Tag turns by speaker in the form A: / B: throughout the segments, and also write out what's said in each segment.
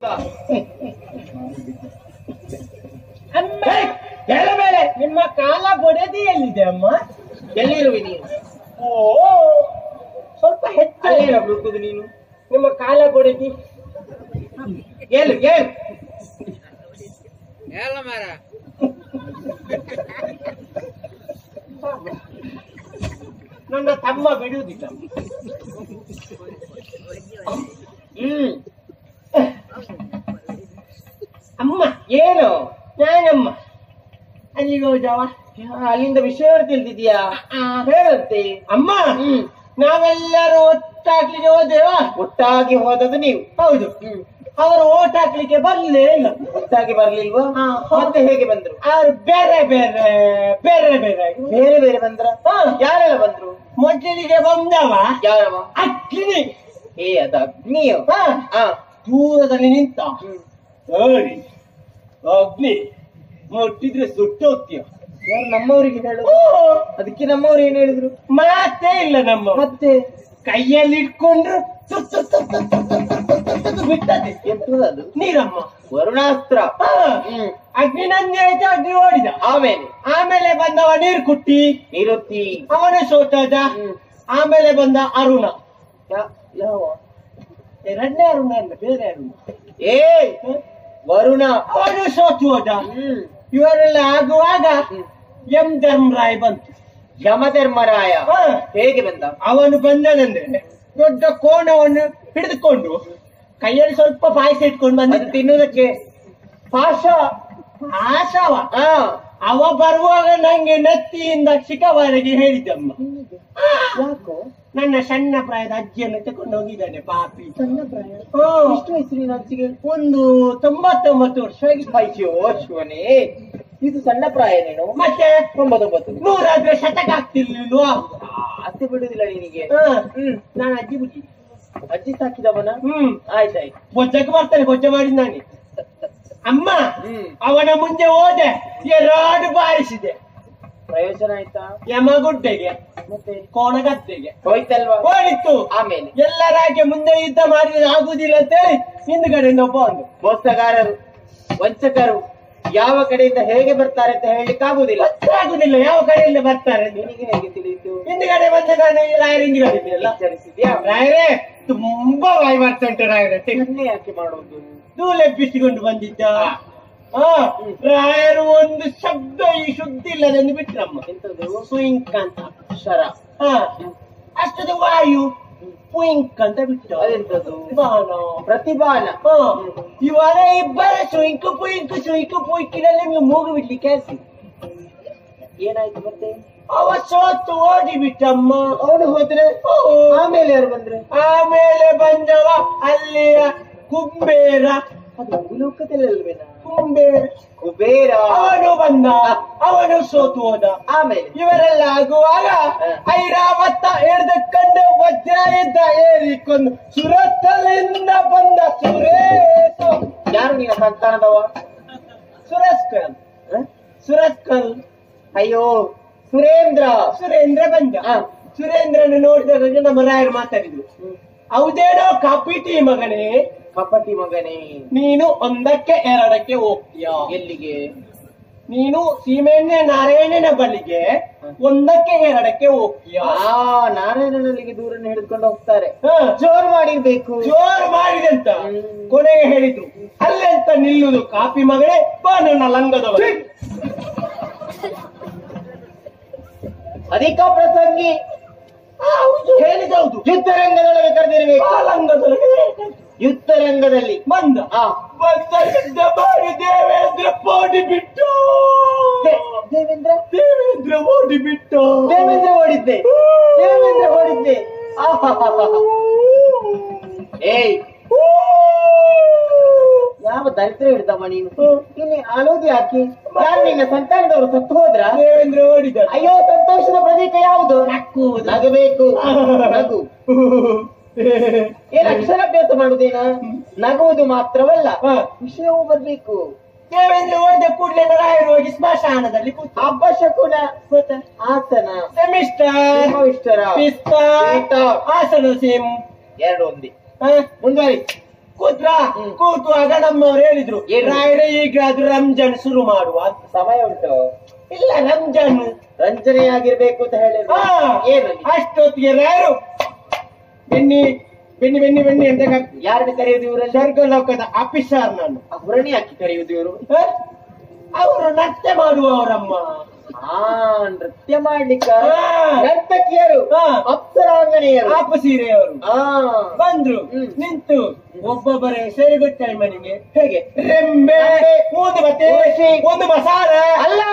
A: ಅಮ್ಮ ಮೇಲೆ ನಿಮ್ಮ ಕಾಲ ಬೊಡೆದಿ ಎಲ್ಲಿದೆ ಅಮ್ಮ
B: ಎಲ್ಲಿರುವೆ ನೀನು
A: ಓ ಸ್ವಲ್ಪ ಹೆಚ್ಚು
B: ಅಲ್ಲೇನ ಹುಡುಕುದು ನೀನು
A: ನಿಮ್ಮ ಕಾಲ ಬೊಡೆದಿ
B: ಏಳು ಏಳು
A: ನನ್ನ ತಮ್ಮ ಬಿಡುವುದಿಲ್ಲ
B: ಹ್ಮ್
A: ಅಮ್ಮ
B: ಏನು
A: ನಾನಮ್ಮ ಅಲ್ಲಿಗೆ ಹೋದವ
B: ಅಲ್ಲಿಂದ ವಿಷಯ ತಿಳಿದಿದ್ಯಾ ಹೇಳಂತೆ
A: ಅಮ್ಮ
B: ಹ್ಮ್
A: ನಾವೆಲ್ಲರೂ ಒಟ್ಟಾಗ್ಲಿಕ್ಕೆ ಹೋದೆವಾ
B: ಒಟ್ಟಾಗಿ ಹೋದದು ನೀವು
A: ಹೌದು ಅವರು ಓಟ್ ಹಾಕ್ಲಿಕ್ಕೆ ಬರ್ಲೇ ಇಲ್ಲ
B: ಒಟ್ಟಾಗಿ ಬರ್ಲಿಲ್ವಾ
A: ಹಾ.
B: ಮತ್ತೆ ಹೇಗೆ ಬಂದ್ರು
A: ಅವ್ರು ಬೇರೆ ಬೇರೆ ಬೇರೆ ಬೇರೆ ಆಗಿ.
B: ಬೇರೆ ಬೇರೆ ಬಂದ್ರ
A: ಹಾ.
B: ಯಾರೆಲ್ಲ ಬಂದ್ರು
A: ಮೊದಲಿಗೆ ಬಂದವ
B: ಯಾರವ
A: ಅಗ್ನಿ
B: ಏ ಅದು ಅಗ್ನಿಯೋ
A: ಹಾ,
B: ಹಾ
A: ದೂರದಲ್ಲಿ ನಿಂತ
B: ಹ್ಮ್.
A: ನೋಡಿ ಅಗ್ನಿ ಮುಟ್ಟಿದ್ರೆ ಸುಟ್ಟೋಗ್ತೀಯ
B: ಯಾರು ನಮ್ಮವರಿಗೆ ಹೇಳು ಅದಕ್ಕೆ ನಮ್ಮವ್ರು ಏನ್ ಹೇಳಿದ್ರು
A: ಮಾತೇ ಇಲ್ಲ ನಮ್ಮ
B: ಮತ್ತೆ
A: ಕೈಯಲ್ಲಿ ಇಟ್ಕೊಂಡ್ರು ತುತ್ ತುತ್ ತುತ್ ತುತ್ ತುತ್ ತುತ್ ತುತ್ ತುತ್ ತುತ್ ಬಿಟ್ಟದೆ
B: ಎಂತದದು
A: ನೀರಮ್ಮ
B: ವರುಣಾಸ್ತ್ರ
A: ಹಾ.
B: ಹ್ಮ್
A: ಅಗ್ನಿ ನಂದಿ ಆಯ್ತು ಅಗ್ನಿ ಓಡಿದ
B: ಆಮೇಲೆ
A: ಆಮೇಲೆ ಬಂದವ ನೀರು ಕುಟ್ಟಿ
B: ನಿರುತ್ತಿ
A: ಅವನು ಸೋತದ
B: ಹ್ಮ್.
A: ಆಮೇಲೆ ಬಂದ ಅರುಣ
B: ಯಾ- ಯಾವ
A: ಎರಡನೇ ಅರುಣ ಅಲ್ಲ ಬೇರೆ ಅರುಣ
B: ಏ ವರುಣ
A: ಅವನು ಸೋತು ಹೋದ
B: ಹ್ಮ್
A: ಇವರೆಲ್ಲ ಆಗುವಾಗ ಎಂ ಧರ್ಮರಾಯ್ ಬಂತು
B: ಯಮಧರ್ಮರಾಯ
A: ಹಾ.
B: ಹೇಗೆ ಬಂದ
A: ಅವನು ಬಂದನಂದ್ರೆ ದೊಡ್ಡ ಕೋಣವನ್ನು ಹಿಡಿದುಕೊಂಡು ಕೈಯಲ್ಲಿ ಸ್ವಲ್ಪ ಪಾಯಸ ಇಟ್ಕೊಂಡು
B: ಅದು
A: ಬಂದ
B: ತಿನ್ನುವುದಕ್ಕೆ
A: ಪಾಶ ಪಾಶವ
B: ಹಾ
A: ಅವ ಬರುವಾಗ ನಂಗೆ ನೆತ್ತಿಯಿಂದ ಶಿಖವರೆಗೆ ಹೇಳಿದ್ದಮ್ಮ
B: ಯಾಕೋ
A: ನನ್ನ ಸಣ್ಣ ಪ್ರಾಯದ ಅಜ್ಜಿಯನ್ನು ತಕೊಂಡು ಹೋಗಿದ್ದಾನೆ ಪಾಪಿ
B: ಸಣ್ಣ ಪ್ರಾಯ
A: ಹ್ಮ್.
B: ಎಷ್ಟು ವಯಸ್ಸಿನ ಅಜ್ಜಿಗೆ
A: ಒಂದು ತೊಂಬತ್ತೊಂಬತ್ತು ವರ್ಷ ಆಗಿದೆ
B: ಅಯ್ಯೋ ಶಿವನೇ ಇದು ಸಣ್ಣ ಪ್ರಾಯ ನೀನು
A: ಮತ್ತೆ
B: ತೊಂಬತ್ತೊಂಬತ್ತು
A: ನೂರಾದ್ರೆ ಶತಕ ಆಗ್ತಿರ್ಲಿಲ್ವಾ
B: ಅತ್ತೆ ಬಿಡುದಿಲ್ಲ ನಿನಗೆ
A: ಹ.
B: ಹ್ಮ್
A: ನಾನು ಅಜ್ಜಿ ಬಿಟ್ಟಿ
B: ಅಜ್ಜಿ ಸಾಕಿದವನ
A: ಹ್ಮ್
B: ಆಯ್ತಾಯ್ತು
A: ಬೊಜ್ಜಕ್ಕೆ ಬರ್ತಾನೆ ಬೊಜ್ಜ ಮಾಡಿದ್ ನಾನೆ ಅಮ್ಮ
B: ಹ್ಮ್.
A: ಅವನ ಮುಂದೆ ಹೋದೆ ಎರಡು ಬಾರಿಸಿದೆ
B: ಪ್ರಯೋಜನ ಆಯ್ತಾ
A: ಯಮಗುಡ್ಡೆಗೆ
B: ಮತ್ತೆ
A: ಕೋಣಗದ್ದೆಗೆ
B: ಹೋಯ್ತಲ್ವಾ
A: ಓಡಿತ್ತು
B: ಆಮೇಲೆ
A: ಎಲ್ಲರಾಗೆ ಮುಂದೆ ಯುದ್ಧ ಮಾಡಿದ್ರೆ ಆಗುದಿಲ್ಲ ಅಂತ ಹೇಳಿ ಹಿಂದ್ಗಡೆಯಿಂದ ಒಬ್ಬ ಒಂದು
B: ಮೋಸಗಾರರು ವಂಚಕರು ಯಾವ ಕಡೆಯಿಂದ ಹೇಗೆ ಬರ್ತಾರೆ ಅಂತ ಹೇಳಲಿಕ್ಕೆ ಆಗುದಿಲ್ಲ
A: ಆಗುದಿಲ್ಲ ಯಾವ ಕಡೆಯಿಂದ ಬರ್ತಾರೆ ಅಂತ.
B: ನಿನಗೆ ಹೇಗೆ ತಿಳಿಯಿತು
A: ಹಿಂದ್ಗಡೆ ಬಂದ ನಾನು ರಾಯರ ಹಿಂದ್ಗಡೆ ಇದ್ದೀಯಲ್ಲ
B: ಎಚ್ಚರಿಸಿದ್ಯಾ
A: ರಾಯರೇ ತುಂಬಾ ವಾಯ್ ಮಾಡ್ತಾ ಉಂಟು ರಾಯರೇ
B: ಇದನ್ನೇ ಯಾಕೆ ಮಾಡುವುದು
A: ಧೂಳೆಬ್ಬಿಸಿಕೊಂಡು ಬಂದಿದ್ದ ಹಾ ರಾಯರು ಒಂದು ಶಬ್ದ ಈ ಶುದ್ಧಿ ಇಲ್ಲದೆಂದು ಬಿಟ್ರಮ್ಮ
B: ಎಂತದು
A: ಸುಯಿಂಕ್ ಅಂತ
B: ಶರ
A: ಹಾ ಅಷ್ಟದ ವಾಯು ಪುಯಿಂಕ್ ಅಂತ ಬಿಟ್ಟು
B: ಅದೆಂತದು
A: ಬಾಣ
B: ಪ್ರತಿಭಾನ
A: ಹಾ ಇವರ ಇಬ್ಬರ ಸುಯಿಂಕು ಪುಯಿಂಕು ಸುಯಿಂಕು ಪುಯಿಂಕಿನಲ್ಲಿ ನೀವು ಮೂಗು ಬಿಡ್ಲಿಕ್ಕೆ ಆಯ್ತು
B: ಏನಾಯ್ತು ಮತ್ತೆ
A: ಅವ ಸೋತು ಓಡಿ ಬಿಟ್ಟಮ್ಮ
B: ಅವನು ಹೋದ್ರೆ
A: ಓ.
B: ಆಮೇಲೆ ಯಾರು ಬಂದ್ರೆ
A: ಆಮೇಲೆ ಬಂದವ ಅಲ್ಲಿಯ ಕುಂಬೇರ
B: ಅದು ಭೂಲೋಕದಲ್ಲಲ್ವೇನಾ
A: ಕುಂಬೇರ
B: ಕುಬೇರ
A: ಅವನು ಬಂದ ಅವನು ಸೋತು ಹೋದ
B: ಆಮೇಲೆ
A: ಇವರೆಲ್ಲ ಆಗುವಾಗ ಐರಾವತ ಹಿಡಿದುಕೊಂಡು ವಜ್ರ ಇದ್ದ ಏರಿಕೊಂಡು ಸುರತ್ತಲಿಂದ ಬಂದ ಸುರೇಶ
B: ಯಾರು ನಿನ್ನ ಸಂತಾನದವ
A: ಸುರಸ್ಕಲ್
B: ಹ?
A: ಸುರಸ್ಕಲ್
B: ಅಯ್ಯೋ ಸುರೇಂದ್ರ
A: ಸುರೇಂದ್ರ ಬಂದ
B: ಹ.
A: ಸುರೇಂದ್ರನ ನೋಡಿದಾಗ ನಮ್ಮ ರಾಯರು ಮಾತಾಡಿದ್ರು ಹೌದೇನೋ ಕಾಪಿಟಿ ಮಗನೇ
B: ಕಪಟಿ ಮಗನೇ
A: ನೀನು ಒಂದಕ್ಕೆ ಎರಡಕ್ಕೆ ಹೋಗ್ತೀಯ
B: ಎಲ್ಲಿಗೆ
A: ನೀನು ಸೀಮೆಣ್ಣೆ ನಾರಾಯಣನ ಬಳಿಗೆ ಒಂದಕ್ಕೆ ಎರಡಕ್ಕೆ ಹೋಗ್ತೀಯ
B: ಆ ನಾರಾಯಣನಲ್ಲಿಗೆ ದೂರನ್ನು ಹಿಡಿದುಕೊಂಡು ಹೋಗ್ತಾರೆ
A: ಹ.
B: ಜೋರು ಮಾಡಿರ್ಬೇಕು
A: ಜೋರು ಮಾಡಿದಂತ
B: ಹ್ಮ್.
A: ಕೊನೆಗೆ ಹೇಳಿದ್ರು ಅಲ್ಲೆಂತ ನಿಲ್ಲುದು ಕಾಪಿ ಮಗಳೇ ಬಾ ನನ್ನ ಲಂಗದವ
B: ಅಧಿಕ ಪ್ರಸಂಗಿ
A: ಹೇಳಿದೌದು
B: ಯುದ್ಧ ರಂಗದೊಳಗೆ ಕರೆದಿರಬೇಕು
A: ಆ ಲಂಗದೊಳಗೆ
B: ಯುದ್ಧ ರಂಗದಲ್ಲಿ
A: ಬಂದ
B: ಆ
A: ಬಂದ ಯುದ್ಧ ಮಾಡಿ ದೇವೇಂದ್ರ ಓಡಿ ಬಿಟ್ಟು
B: ದೇ- ದೇವೇಂದ್ರ
A: ದೇವೇಂದ್ರ ಓಡಿ ಬಿಟ್ಟು
B: ದೇವೇಂದ್ರ ಓಡಿದ್ದೆ ದೇವೇಂದ್ರ ಓಡಿದ್ದೆ ಆಹಾಹಾಹಾ. ಏಯ್ ಯಾವ ದರಿದ್ರ ಹಿಡ್ದಮ್ಮ ನೀನು ಇಲ್ಲಿ ಅಳೋದು ಯಾಕೆ ಯಾರು ನಿನ್ನ ಸಂತಾನದವರು ಸತ್ತು ಹೋದ್ರ
A: ದೇವೇಂದ್ರ ಓಡಿದ
B: ಅಯ್ಯೋ ಸಂತೋಷದ ಪ್ರತೀಕ ಯಾವುದು
A: ನಕ್ಕುವುದು.
B: ನಗಬೇಕು ನಗು ಏನ್ ಅಕ್ಷರಾಭ್ಯಾಸ ಮಾಡುದೇನ ನಗುವುದು ಮಾತ್ರವಲ್ಲ
A: ಹ.
B: ವಿಷಯವೂ ಬರ್ಬೇಕು
A: ದೇವೇಂದ್ರ ಓಡಿದ ಕೂಡಲೇ ರಾಯರು ಹೋಗಿ ಸ್ಮಶಾನದಲ್ಲಿ ಕೂತು
B: ಹಬ್ಬ ಶಕುನ ಆಸನ
A: ಸೆಮಿಸ್ಟರ್
B: ಸಿಂಹವಿಷ್ಟರ
A: ಪಿಸ್ತಾ
B: ಪೀಠ.
A: ಆಸನ ಸಿಂ
B: ಎರಡು ಒಂದೇ
A: ಹ?
B: ಮುಂದುವರಿ
A: ಕೂತ್ರ
B: ಹ್ಮ್.
A: ಕೂತುವಾಗ ನಮ್ಮವ್ರು ಹೇಳಿದ್ರು
B: ಏನು?
A: ರಾಯರೇ ಈಗ ಅದು ರಂಜಾನ್ ಶುರು ಮಾಡುವ ಅಂತ.
B: ಸಮಯ ಉಂಟು
A: ಇಲ್ಲ ರಂಜಾನ್
B: ರಂಜನೆಯಾಗಿರ್ಬೇಕು ಅಂತ ಹೇಳಿದ್ರು
A: ಹಾ
B: ಏನದು
A: ಅಷ್ಟೊತ್ತಿಗೆ ರಾಯರು ಬೆನ್ನಿ ಬೆನ್ನಿ ಬೆನ್ನಿ ಬೆನ್ನಿ ಅಂತ ಕರ್-
B: ಯಾರನ್ನ ಕರೆಯುವುದು ಇವರಲ್ಲಿ
A: ಸ್ವರ್ಗಲೋಕದ ಆಫೀಸರ್ ನಾನು
B: ಅವರನ್ನೇ ಹಾಕಿ ಕರೆಯುವುದು ಇವರು
A: ಅವರು ನೃತ್ಯ ಮಾಡುವವರಮ್ಮ
B: ಆ ನೃತ್ಯ ಮಾಡ್ಲಿಕ್ಕ
A: ಹಾ.
B: ನರ್ತಕಿಯರು
A: ಹಾ.
B: ಅಪ್ಸರಾಂಗನೆಯರು
A: ಆಪ ಸೀರೆಯವರು
B: ಆ
A: ಬಂದ್ರು
B: ಹ್ಮ್.
A: ನಿಂತು ಒಬ್ಬೊಬ್ಬರೇ ಸೇರಿ ಗೊತ್ತಾಯಿ ಮನೆಗೆ ಹೇಗೆ ರೆಂಬೆ
B: ರೆಂಬೆ,
A: ಊದು ಬತ್ತೆ
B: ಊರ್ಸಿ,
A: ಒಂದು ಮಸಾಲೆ
B: ಅಲ್ಲ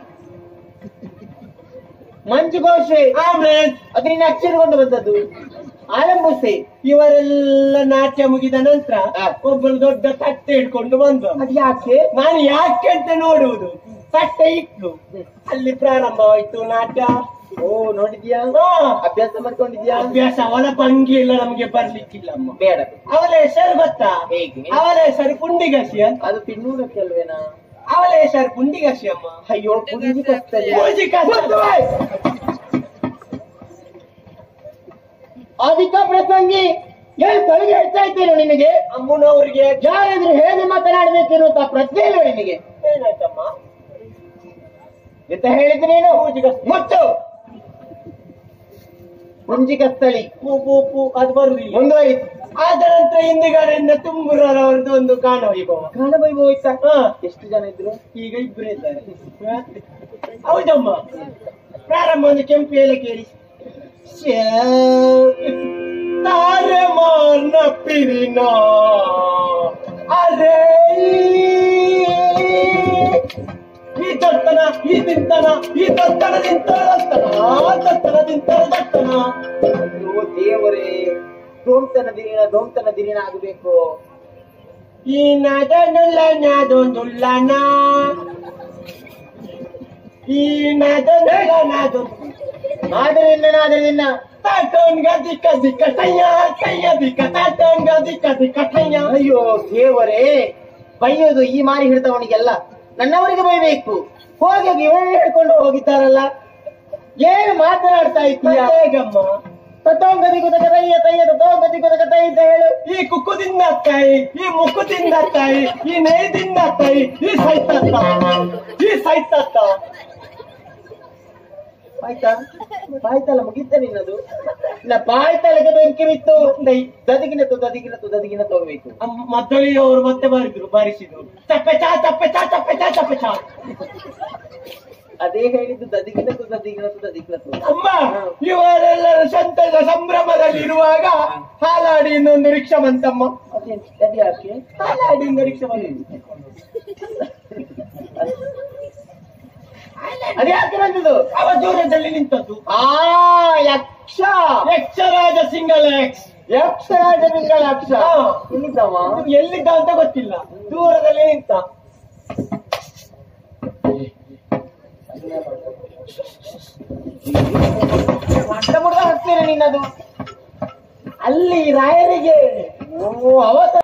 B: ಮಂಜು ಘೋಷೆ
A: ಆಮ್ಲೆಟ್
B: ಅದರಿಂದ ಅಕ್ಷರಗೊಂಡು ಬಂದದ್ದು ಆಲಂಬುಸೆ
A: ಇವರೆಲ್ಲ ನಾಟ್ಯ ಮುಗಿದ ನಂತರ
B: ಹಾ.
A: ಒಬ್ಬರು ದೊಡ್ಡ ತಟ್ಟೆ ಹಿಡ್ಕೊಂಡು ಬಂದ್ರು
B: ಅದು ಯಾಕೆ
A: ನಾನು ಯಾಕೆ ಅಂತ ನೋಡುವುದು ತಟ್ಟೆ ಇಟ್ಟು ಅಲ್ಲಿ ಪ್ರಾರಂಭವಾಯ್ತು ನಾಟ್ಯ
B: ಓ ನೋಡಿದ್ಯಾ
A: ಹಾ.
B: ಅಭ್ಯಾಸ ಮಾಡ್ಕೊಂಡಿದ್ಯಾ
A: ಅಭ್ಯಾಸ ಅವಳ ಭಂಗಿ ಎಲ್ಲ ನಮ್ಗೆ ಬರ್ಲಿಕ್ಕಿಲ್ಲ ಅಮ್ಮ
B: ಬೇಡ
A: ಅವಳ ಹೆಸರು ಗೊತ್ತಾ
B: ಹೇಗೆ
A: ಅವಳ ಹೆಸರು ಪುಂಡಿಗಸಿ ಅಂತ
B: ಅದು ತಿನ್ನುವುದಕ್ಕೆ ಅಲ್ವೇನಾ
A: ಅವಳ ಹೆಸರು ಪುಂಡಿಗಸಿ ಅಮ್ಮ
B: ಅಯ್ಯೋ ಪುಂಜಿ ಕಸ್ತಲ್ಲಿ
A: ಪೂಜಿ ಕಷ್ಟ.
B: ಅಧಿಕ ಪ್ರಸಂಗಿ ಏನು ಕವಿಗೆ ಹೇಳ್ತಾ ಇದ್ದೇನೆ ನಿನಗೆ
A: ಅಮ್ಮನವ್ರಿಗೆ
B: ಯಾರಾದ್ರೂ ಹೇಗೆ ಮಾತನಾಡಬೇಕಿರುವಂತ ಪ್ರಜ್ಞೆ ಇಲ್ವ ನಿನಗೆ
A: ಏನಾಯ್ತಮ್ಮ
B: ಎಂತ ಹೇಳಿದ್ರೆ ನೀನು
A: ಪೂಜಿ ಕಷ್ಟ.
B: ಮುಚ್ಚು ಪುಂಜಿ ಕಸ್ತಳಿ
A: ಪೂ ಪೂ ಪೂ ಅದು ಬರುದಿಲ್ಲ
B: ಮುಂದುವರಿತು
A: ಆದ ನಂತರ ಹಿಂದಿಗಾಡೆಯಿಂದ ತುಂಬುರವರದ್ದು ಒಂದು ಕಾಣ ವೈಭವ
B: ಕಾಣಬೈಬು ಹೋಯ್ತಾ
A: ಹಾ
B: ಎಷ್ಟು ಜನ ಇದ್ರು
A: ಈಗ ಇಬ್ರು ಇದ್ದಾರೆ ಹ? ಹೌದಮ್ಮ ಪ್ರಾರಂಭ ಒಂದು ಕೆಂಪು ಎಲೆ ಕೇಳಿ ತಾರೆ ಮಾರ್ನ ಪಿರಿನ ಅರೆ ಈ ದತ್ತನ ಈ ತಿಂತನ ಈ ದತ್ತನ ತಿಂತನ ದತ್ತನ ದತ್ತನ ತಿಂತನ ದತ್ತನ
B: ಅಯ್ಯೋ ದೇವರೇ ದೋಮ್ತನ ದಿನ ದೋಮ್ತನ ದಿನ ಆಗಬೇಕು
A: ಈ ನದನುಲ್ಲ ನಾದೊಂದುಲ್ಲನ ಈ ನದನುಲ್ಲ ನಾದೊಂದು
B: ಆದ್ದರಿಂದ ನಾದ್ರಿಂದ
A: ತಾಟೋನ್ ಗದಿ ಕದಿ ಕಟಯ್ಯ ಕಯ್ಯ ದಿಕ್ಕ ತಾಟೋನ್ ಗದಿ ಕದಿ ಕಟಯ್ಯ
B: ಅಯ್ಯೋ ದೇವರೇ ಬೈಯೋದು ಈ ಮಾರಿ ಹಿಡಿದವನಿಗೆಲ್ಲ ನನ್ನವರಿಗೆ ಬೈಬೇಕು ಹೋಗಿ ಇವರೇ ಹೇಳ್ಕೊಂಡು ಹೋಗಿದ್ದಾರಲ್ಲ ಏನು ಮಾತನಾಡ್ತಾ ಇದ್ದೀಯ
A: ಹೇಗಮ್ಮ
B: ತಥೋಂಗದಿ ಕುದಕ ತಯ್ಯ ತಯ್ಯ ತಥೋಂಗದಿ ಕುದಕ ತೈ ಅಂತ ಹೇಳು
A: ಈ ಕುಕ್ಕುದಿಂದ ತಾಯಿ ಈ ಮುಕ್ಕುದಿಂದ ತಾಯಿ ಈ ನೇಯ್ದಿಂದ ತಾಯಿ ಈ ಸೈತತ್ತ ಈ ಸೈತತ್ತ
B: ಆಯ್ತಾ ಬಾಯ್ತಲ್ಲ ಮುಗಿತ ನಿನ್ನದು ಇಲ್ಲ ಬಾಯ್ತಲಕ್ಕೆ ಬೆಂಕಿ ಬಿತ್ತು ದದಿಗಿನತ್ತು ದದಿಗಿನತ್ತು ದದಿಗಿನತ್ತು ಹೋಗ್ಬೇಕು
A: ಮದ್ದಳಿಯವರು ಮತ್ತೆ ಬರಿದ್ರು ಬಾರಿಸಿದ್ರು ಚಪ್ಪೆ ಚಾ ಚಪ್ಪೆ ಚಾ ಚಪ್ಪೆ ಚಾ ಚಪ್ಪೆ ಚಾ
B: ಅದೇ ಹೇಳಿದ್ದು ದದಿಗಿನತ್ತು ದದಿಗಿನತ್ತು ದದಿಗಿನತ್ತು
A: ಅಮ್ಮ ಇವರೆಲ್ಲರೂ ಸಂತಸ ಸಂಭ್ರಮದಲ್ಲಿರುವಾಗ ಹಾಲಾಡಿ ಇನ್ನೊಂದು ರಿಕ್ಷಾ ಬಂತಮ್ಮ
B: ಅದೇನ್ ಅದು ಯಾಕೆ
A: ಹಾಲಾಡಿ ಒಂದು ರಿಕ್ಷಾ ಬಂತು
B: ಅದು ಯಾಕೆ ಬಂದದು
A: ಅವ ದೂರದಲ್ಲಿ ನಿಂತದ್ದು
B: ಆ ಯಕ್ಷ
A: ಯಕ್ಷರಾಜ ಸಿಂಗಲ್ ಎಕ್ಸ್
B: ಯಕ್ಷರಾಜ ನಿಂಗಳ ಯಕ್ಷ
A: ಹಾ.
B: ಎಲ್ಲಿದ್ದವ
A: ಎಲ್ಲಿದ್ದ ಅಂತ ಗೊತ್ತಿಲ್ಲ ದೂರದಲ್ಲಿ ನಿಂತ
B: ಅಡ್ಡ ಮುಡ್ದ ಹಾಕ್ತೀರ ನಿನ್ನದು
A: ಅಲ್ಲಿ ರಾಯರಿಗೆ
B: ಓ ಅವತ